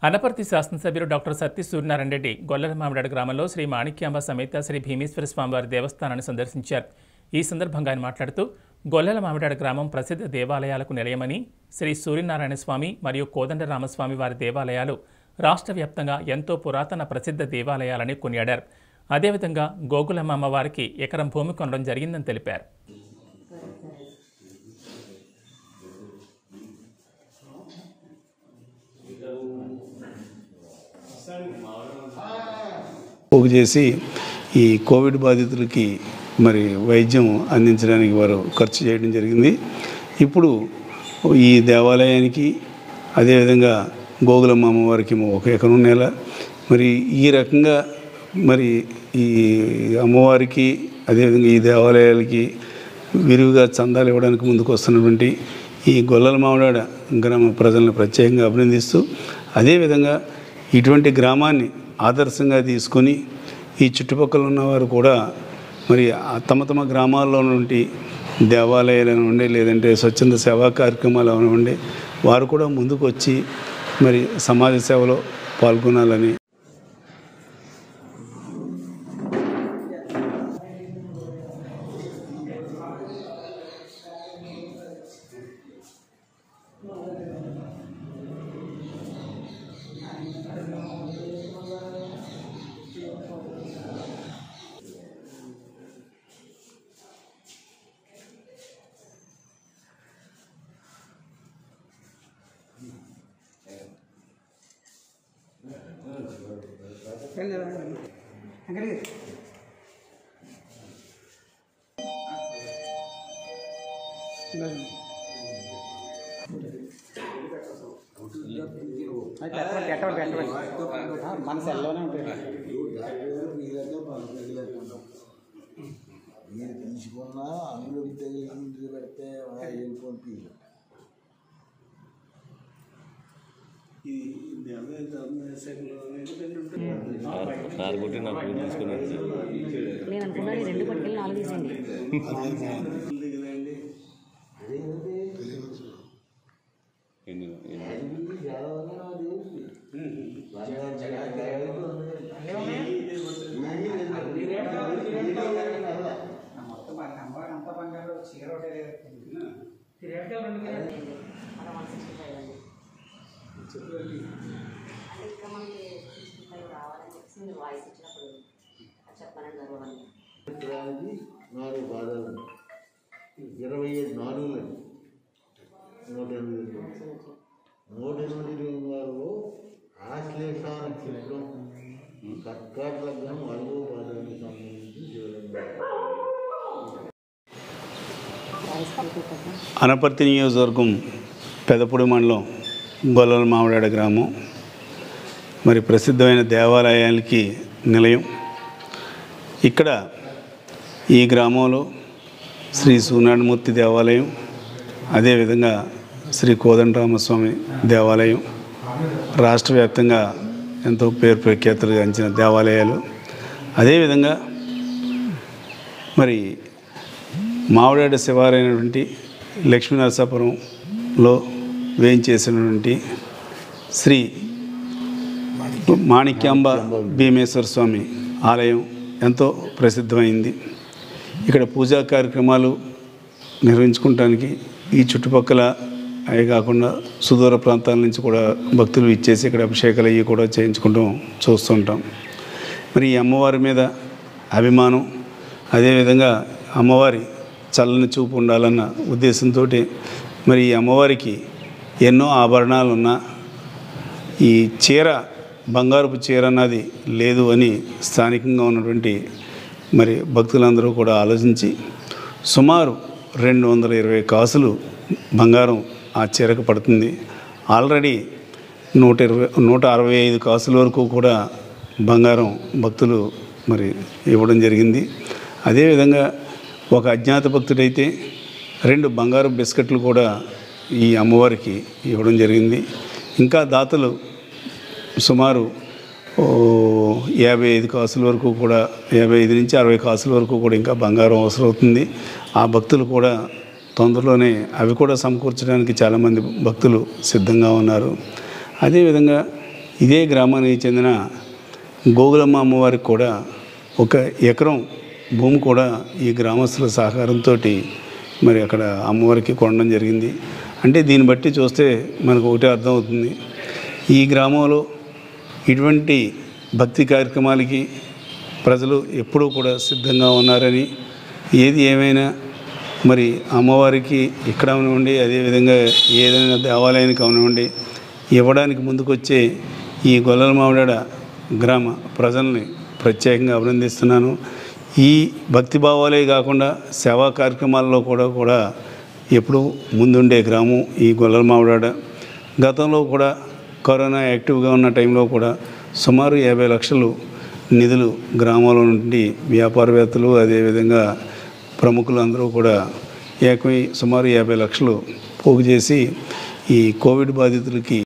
అనపర్తి శాసనసభ్యులు డాక్టర్ సత్తి సూర్యనారాయణ రెడ్డి గొల్లల మామిడాడు గ్రామంలో శ్రీ మాణిక్యాంబ సమేత శ్రీ భీమేశ్వర స్వామివారి దేవస్థానాన్ని సందర్శించారు ఈ సందర్భంగా ఆయన మాట్లాడుతూ గొల్లల మామిడాడు గ్రామం ప్రసిద్ధ దేవాలయాలకు నిలయమని శ్రీ సూర్యనారాయణ స్వామి మరియు కోదండరామస్వామి వారి దేవాలయాలు రాష్ట్ర వ్యాప్తంగా ఎంతో పురాతన ప్రసిద్ధ దేవాలయాలని కొనియాడారు అదేవిధంగా గోకులమ్మ అమ్మవారికి ఎకరం భూమి కొనడం జరిగిందని తెలిపారు పోగు చేసి ఈ కోవిడ్ బాధితులకి మరి వైద్యం అందించడానికి వారు ఖర్చు చేయడం జరిగింది ఇప్పుడు ఈ దేవాలయానికి అదేవిధంగా గోగులమ్మ అమ్మవారికి ఒక ఎకరం నేల మరి ఈ రకంగా మరి ఈ అమ్మవారికి అదేవిధంగా ఈ దేవాలయాలకి విరివిగా చందాలు ఇవ్వడానికి ముందుకు వస్తున్నటువంటి ఈ గొల్లల మామిడాడ గ్రామ ప్రజలను ప్రత్యేకంగా అభినందిస్తూ అదేవిధంగా ఇటువంటి గ్రామాన్ని ఆదర్శంగా తీసుకొని ఈ చుట్టుపక్కల ఉన్నవారు కూడా మరి ఆ తమ తమ గ్రామాల్లో నుండి దేవాలయాలు ఉండే లేదంటే స్వచ్ఛంద సేవా కార్యక్రమాలు అవనివ్వండి వారు కూడా ముందుకు వచ్చి మరి సమాజ సేవలో పాల్గొనాలని పెట్టండి పెట్టండి పెట్టండి ఆ, మన సెల్లోనే ఉంటుంది మీరు తీసుకున్న అందులోకి తగిలి ఇంటికి పెడితే వెళ్ళిపోయి పీలు నాలుగుంటే నాకు తీసుకున్నాను నేను అనుకున్నాను ఈ రెండు పట్టుకెళ్ళి నాలుగు తీసింది ఎన్ని ఎన్ని మొత్తం అమ్మవారు అంతా బంగారు చీర ఒకటే అలా వన్ సిక్స్టీ ఫైవ్ అండి అంటే ఇంకా మనకి సిక్స్టీ ఫైవ్ రావాలని చెప్పేసి మీరు వాయిస్ ఇచ్చినప్పుడు అది చెప్పాలని జరగవాలి ఎకరానికి నాలుగు పాదాలు ఇరవై ఐదు నాలుగులు నూట ఎనిమిది నూట ఎనిమిది వారు ఆశ్లేష నక్షత్రం కర్కాట లగ్నం నాలుగో పాదానికి సంబంధించి శివలింగం వాయిస్ కలిపి అనపర్తి నియోజకవర్గం పెదపూడి మండలం గొల్లల మామిడాడ గ్రామం మరి ప్రసిద్ధమైన దేవాలయాలకి నిలయం ఇక్కడ ఈ గ్రామంలో శ్రీ సూర్యనారాయణమూర్తి దేవాలయం అదేవిధంగా శ్రీ కోదండరామస్వామి దేవాలయం రాష్ట్ర వ్యాప్తంగా ఎంతో పేరు ప్రఖ్యాతులు గాంచిన దేవాలయాలు అదేవిధంగా మరి మామిడాడ శివారైనటువంటి లక్ష్మీనరసాపురంలో వేయించేసినటువంటి శ్రీ మాణిక్యాంబ భీమేశ్వర స్వామి ఆలయం ఎంతో ప్రసిద్ధమైంది ఇక్కడ పూజా కార్యక్రమాలు నిర్వహించుకోవటానికి ఈ చుట్టుపక్కల అవి కాకుండా సుదూర ప్రాంతాల నుంచి కూడా భక్తులు ఇచ్చేసి ఇక్కడ అభిషేకాలు అవి కూడా చేయించుకుంటాం చూస్తుంటాం మరి ఈ అమ్మవారి మీద అభిమానం అదేవిధంగా అమ్మవారి చల్లని చూపు ఉండాలన్న ఉద్దేశంతో మరి ఈ అమ్మవారికి ఎన్నో ఆభరణాలు ఉన్నా ఈ చీర బంగారపు చీర అన్నది లేదు అని స్థానికంగా ఉన్నటువంటి మరి భక్తులందరూ కూడా ఆలోచించి సుమారు రెండు వందల ఇరవై కాసులు బంగారం ఆ చీరకు పడుతుంది ఆల్రెడీ నూట ఇరవై నూట అరవై ఐదు కాసుల వరకు కూడా బంగారం భక్తులు మరి ఇవ్వడం జరిగింది అదేవిధంగా ఒక అజ్ఞాత భక్తుడైతే రెండు బంగారు బిస్కెట్లు కూడా ఈ అమ్మవారికి ఇవ్వడం జరిగింది ఇంకా దాతలు సుమారు ఓ యాభై ఐదు కాసుల వరకు కూడా యాభై ఐదు నుంచి అరవై కాసుల వరకు కూడా ఇంకా బంగారం అవసరం అవుతుంది ఆ భక్తులు కూడా తొందరలోనే అవి కూడా సమకూర్చడానికి చాలామంది భక్తులు సిద్ధంగా ఉన్నారు అదేవిధంగా ఇదే గ్రామానికి చెందిన గోగులమ్మ అమ్మవారికి కూడా ఒక ఎకరం భూమి కూడా ఈ గ్రామస్తుల సహకారంతో మరి అక్కడ అమ్మవారికి కొనడం జరిగింది అంటే దీన్ని బట్టి చూస్తే మనకు ఒకటే అర్థమవుతుంది ఈ గ్రామంలో ఇటువంటి భక్తి కార్యక్రమాలకి ప్రజలు ఎప్పుడూ కూడా సిద్ధంగా ఉన్నారని ఏది ఏమైనా మరి అమ్మవారికి ఇక్కడ అవనివ్వండి అదేవిధంగా ఏదైనా దేవాలయానికి అవనివ్వండి ఇవ్వడానికి ముందుకొచ్చే ఈ గొల్లల మామిడాడ గ్రామ ప్రజల్ని ప్రత్యేకంగా అభినందిస్తున్నాను ఈ భక్తి భావాలే కాకుండా సేవా కార్యక్రమాల్లో కూడా కూడా ఎప్పుడూ ముందుండే గ్రామం ఈ గొల్లల మామిడాడ గతంలో కూడా కరోనా యాక్టివ్గా ఉన్న టైంలో కూడా సుమారు యాభై లక్షలు నిధులు గ్రామాల నుండి వ్యాపారవేత్తలు అదేవిధంగా ప్రముఖులు అందరూ కూడా ఏకమై సుమారు యాభై లక్షలు పోగు చేసి ఈ కోవిడ్ బాధితులకి